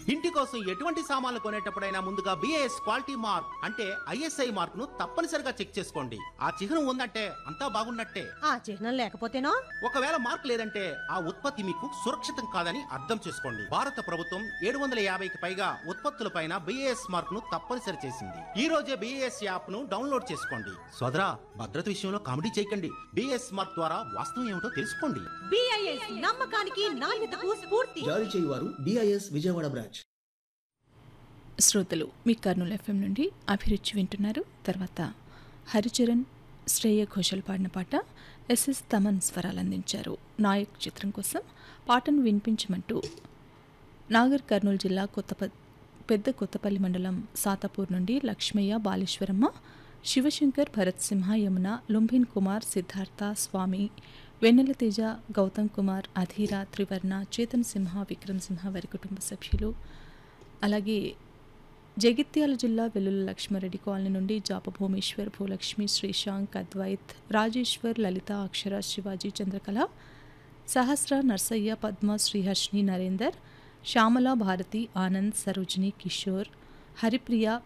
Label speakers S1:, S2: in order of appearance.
S1: ఇంటి కోసం ఎటువంటి సామాన్లు కొనేటప్పుడైనా ముందుగా బిఏఎస్ క్వాలిటీ మార్క్ అంటే ఐఎస్ఐ మార్క్ ను తప్పనిసరిగా చెక్ చేసుకోండి ఆ చిహ్నం ఉందంటే అంతా బాగున్నట్టే
S2: ఆ చిహ్నం లేకపోతేనో
S1: ఒకవేళ మార్క్ లేదంటే ఆ ఉత్పత్తి మీకు సురక్షితం కాదని అర్థం చేసుకోండి భారత ప్రభుత్వం ఏడు వందల యాభైకి పైగా ఉత్పత్తులపైన బిఏఎస్ మార్క్ ను తప్పనిసరి చేసింది ఈ రోజే బిఏఎస్ యాప్ ను డౌన్లోడ్ చేసుకోండి సోదరా భద్రత విషయంలో కామెడీ చేయకండి బిఏఎస్ మార్క్ ద్వారా వాస్తవం ఏమిటో తెలుసుకోండి
S2: బిఐఎస్ నమ్మకానికి నాణ్యతకు స్ఫూర్తి
S3: జారీ చేయువారు డిఐఎస్ విజయవాడ బ్రాంచ్
S4: శ్రోతలు మీ కర్నూలు ఎఫ్ఎం నుండి అభిరుచి వింటున్నారు తర్వాత హరిచరణ్ శ్రేయ ఘోషల్ పాడిన పాట ఎస్ఎస్ తమన్ స్వరాలు అందించారు నాయక్ చిత్రం కోసం పాటను వినిపించమంటూ నాగర్ కర్నూలు జిల్లా కొత్త పెద్ద కొత్తపల్లి మండలం సాతాపూర్ నుండి లక్ష్మయ్య బాలేశ్వరమ్మ శివశంకర్ భరత్ సింహ యమున లుంభిన్ కుమార్ సిద్ధార్థ స్వామి వెన్నెల తేజ గౌతమ్ కుమార్ అధీర త్రివర్ణ చేతన్ సింహ విక్రమ్ సింహ వారి కుటుంబ సభ్యులు అలాగే జగిత్యాల జిల్లా వెల్లుల లక్ష్మారెడ్డి కాలనీ నుండి జాప భూమేశ్వర్ భూలక్ష్మి శ్రీశాంక్ అద్వైత్ రాజేశ్వర్ లలిత అక్షర శివాజీ చంద్రకళ సహస్ర నర్సయ్య పద్మ శ్రీహర్షిని నరేందర్ శ్యామల భారతి ఆనంద్ సరోజిని కిషోర్ హరిప్రియ